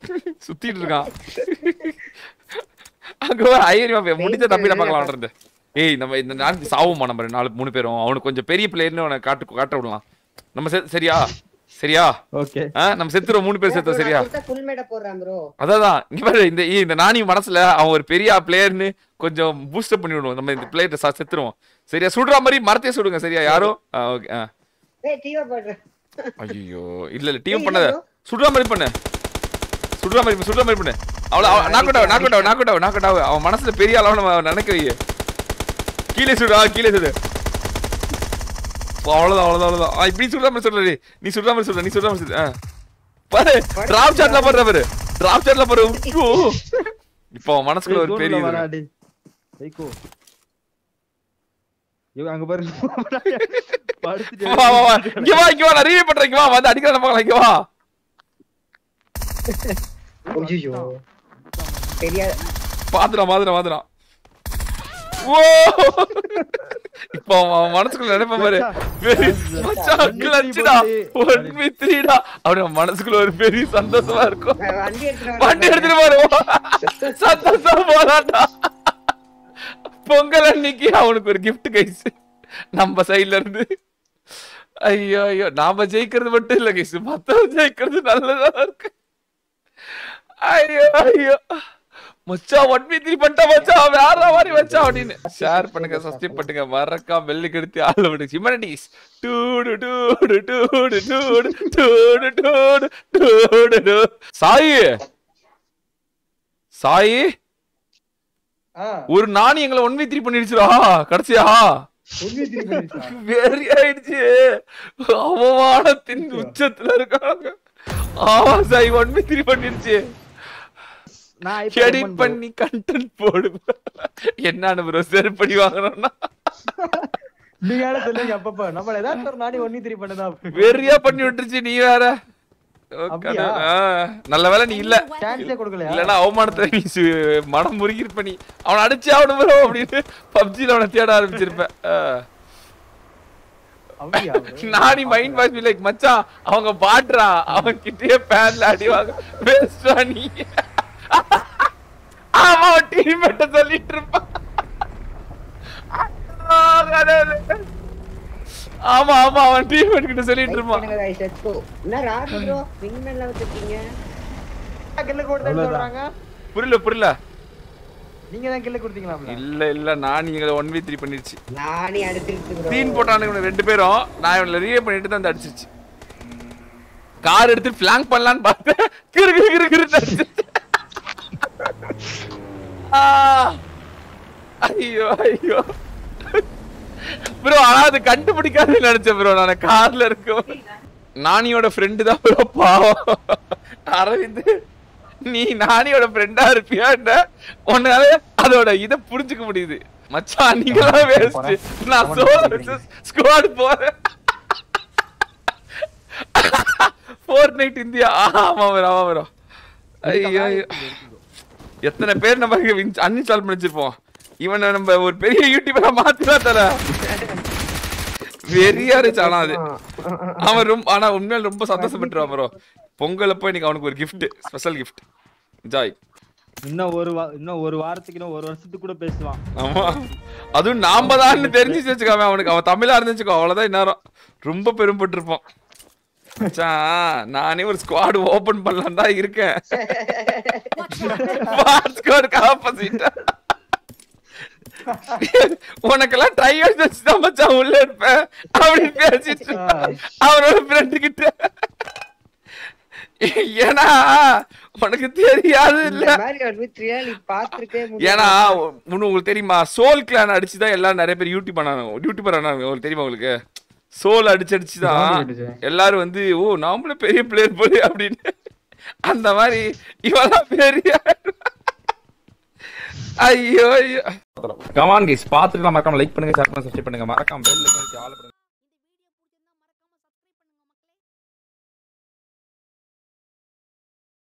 சுத்திட்டு இருக்கான் அங்க ஒரு ஐயரிமா போய் முடிஞ்ச தப்பி நம்ம பார்க்கலாம் ஏய் நம்ம இந்த நாளைக்கு சாவுமா நம்ம ரெண்டு நாலு மூணு பேரும் அவனுக்கு கொஞ்சம் பெரிய பிளேயர்னு அவனை காட்டு காட்ட விடலாம் நம்ம செ- சரியா சரியா ஓகே ஆ நம்ம செத்துறோம் மூணு பேர் செத்தோம் சரியா ஃபுல் மேட போடுறான் ப்ரோ அதான் இங்க பாரு இந்த ஏய், இந்த நானி மனசுல அவன் ஒரு பெரிய பிளேயர்னு கொஞ்சம் பூஸ்டப் பண்ணி விடுவோம் நம்ம இந்த பிளேயர் செத்துருவோம் சரியா சுடுற மாதிரி மரத்தையே சுடுங்க சரியா யாரும் ஓகே ஆ ஏய் டீவா போடுறேன் ஐயோ இல்ல இல்ல டீம் ஏய், பண்ணாத இல்ல சுடுற மாதிரி பண்ணு சுடுற மாதிரி சுடுற மாதிரி பண்ணு அவள knock out knock out knock out knock out அவன் மனசுல பெரிய அளவு நம்ம நினைக்க வை கீழே சுடு ஆ, கீழே சுடு அவ்வளவுதான் அவ்வளவுதான் அவ்வளவுதான் ஆ, இப்படி சுடுற மாதிரி சொல்ற நீ சுடுற மாதிரி சொல்ற நீ சுடுற மாதிரி சொல்லு ஆ. பாரு டிராப் ஷாட்ல போடுற பாரு டிராப் ஷாட்ல போற ஐயோ. இப்போ அவன் மனசுக்குள்ள ஒரு பெரிய இது இருக்கு. வராடி சைக்கோ இவன் அங்க பாரு படுத்துட்டு வா வா வா இங்க வா இங்க வா நான் ரீவே பண்றேன் இங்க வா வந்து அடிக்கிற நம்ம இங்க வா ஐயோ பெரிய பாத்துறான் பாத்துறான் பாத்துறான் ஓ இப்போ அவன் மனசுக்குள்ள நினைப்பான் பாரு வெரி- மச்சான் கிளச்சுடா ஒன் வி த்ரீடா அப்படி அவன் மனசுக்குள்ள ஒரு பெரிய சந்தோஷமா இருக்கும் அஹ் வண்டி எடுத்துட்டு வண்டி எடுத்துட்டு பாரு சந்தோஷம் போறான்டா பொங்கல் அன்னைக்கு அவனுக்கு ஒரு gift கைஸ் நம்ம சைடுல இருந்து ஐயோ ஐயோ நாம ஜெயிக்கிறது மட்டும் இல்ல கைஸ் மத்தவங்க ஜெயிக்கிறது நல்லதா இருக்கு ஐயோ ஐயோ மச்சான் ஒன் பி த்ரீ பண்ணிட்டா மச்சான் வேற மாதிரி மச்சான் அப்படின்னு ஷேர் பண்ணுங்க சப்ஸ்கிரைப் பண்ணுங்க மறக்காம பெல்லு கெடுத்து ஆள் விடுங்க ஹியூமனிட்டிஸ் டூடு டூடு டூடு டூடு டூடு டூடு டூடு டூ சாயி சாயி ஒரு நாணி எங்களை ஒன் வி த்ரீ பண்ணிடுச்சுடா கடைசியா வெறி ஆயிடுச்சு அவமானத்தின் உச்சத்துல இருக்காங்க ஆமா சாய் ஒன் வி த்ரீ பண்ணிடுச்சு நான் இப்ப எடிட் woman bro. பண்ணி கண்டென்ட் போடு என்னன்னு ப்ரோ செருப்படி வாங்கணும்னா நீங்க யார சொல்லுங்க அப்பப்ப நம்ம ஏதாவது ஒரு நாடி ஒன்னி திரி பண்ணுதா வெறியா பண்ணி விட்டுருச்சு நீ வேற ஓ, அப்படியா? கடவுள். ஆ, நல்ல வேலை நீ இல்ல சான்ஸே கொடுக்கலையா இல்லனா அவமானத்தை நீ சு- மனம் முருகிருப்ப நீ அவனை அடிச்சு ஆகணும் ப்ரோ அப்படின்னு பப்ஜில அவனை தேட ஆரம்பிச்சிருப்பேன் ஆ. அப்படியா நானி மைண்ட் வாய்ஸ் லைக் மச்சான் அவங்க பாடுறா அவன் கிட்டயே பேன்ல அடிவாங்க வேஸ்டா நீ ஆமா டீம் மட்டும் சொல்லிட்டு இருப்பான் ஆ, கடவுளே. ஆமா ஆமா அவன் டீம் கிட்ட சொல்லிட்டு இருப்பான் guys, let's go. என்ன ராகு ப்ரோ விங் மேல வச்சிருக்கீங்க கில்ல கொடுத்தேன்னு சொல்றாங்க புரியல புரியல நீங்க தான் கில்ல கொடுத்தீங்களா இல்ல இல்ல நான் எங்களை ஒன் வி த்ரீ பண்ணிருச்சு நானே அடிச்சிருக்கு ப்ரோ சீன் போட்டானுங்க இவனுங்க ரெண்டு பேரும் நான் இவனை ரீவே பண்ணிட்டு தான் வந்து அடிச்சிருச்சு கார் எடுத்து பிளாங்க் பண்ணலான்னு பார்த்தேன் கிரு கிரு கிரு கிரு அடிச்சிருச்சு ஆ. ஐயோ ஐயோ ப்ரோ ஆனா அது கண்டுபிடிக்காதுன்னு நினைச்சேன் ப்ரோ நான் கார்ல இருக்கும் நானியோட ஃப்ரெண்டு தான் ப்ரோ பாவம் அரவிந்த் நீ நானியோட ஃப்ரெண்டா இருப்பியான்ற உன்னால அதோட இத புரிஞ்சுக்க முடியுது மச்சான் நீங்களா வேஸ்ட் நான் சோலோ ஸ்குவாட் போறேன் ஃபோர் நைட் இந்தியா ஆமா ப்ரோ ஆமா ப்ரோ ஐயோ ஐயோ. எத்தனை பேர் நம்ம அன்இன்ஸ்டால் பண்ணி வச்சிருப்போம் இவனை நம்ம ஒரு பெரிய யூடியூபரா மாத்திதான் தர வெறியா இருந்துச்சு ஆனா அது அவன் ரொம்ப ஆனா உண்மையில ரொம்ப சந்தோஷப்பட்டுருவான் ப்ரோ பொங்கல் அப்போ இன்னைக்கு அவனுக்கு ஒரு gift ஸ்பெஷல் gift ஜாய் இன்னும் ஒரு வா- இன்னும் ஒரு வாரத்துக்கு இன்னும் ஒரு வருஷத்துக்கு கூட பேசுவான் ஆமா அதுவும் நாம தான் தெரிஞ்சு வச்சுக்காம அவனுக்கு அவன் தமிழா இருந்துச்சுக்கோ அவ்வளவுதான் இந்நேரம் ரொம்ப பெரும்பட்டிருப்பான் மச்சான் நானே ஒரு ஸ்குவாட் ஓபன் பண்ணலாம் தான் இருக்கேன் ஸ்குவாட் ஆப்போசிட் உனக்கெல்லாம் ட்ரை வச்சு தான் மச்சான் உள்ள இருப்பேன் அப்படின்னு பேசிட்டு இருப்பான். அவனோட ஃப்ரெண்டு கிட்ட ஏன்னா உனக்கு தெரியாது இல்ல இந்த மாதிரி ஒரு வித் ரியலி பாத்துருக்கே ஏன்னா உன்னு உங்களுக்கு தெரியுமா சோல் கிளான் அடிச்சு தான் எல்லாம் நிறைய பேர் யூடியூப் பண்ணாங்க யூடியூபர் ஆனாங்க உங்களுக்கு தெரியுமா உங்களுக்கு சோல் அடிச்சு அடிச்சு தான் எல்லாரும் வந்து ஓ நாமளும் பெரிய பிளேயர் போல அப்படின்னு அந்த மாதிரி இவெல்லாம் பெரிய ஐயோ ஐயோ கமான் கைஸ் பாத்துட்டு மறக்காம லைக் பண்ணுங்க ஷேர் பண்ணுங்க சப்ஸ்கிரைப் பண்ணுங்க மறக்காம பெல் ஐகான் ஆல் பண்ணுங்க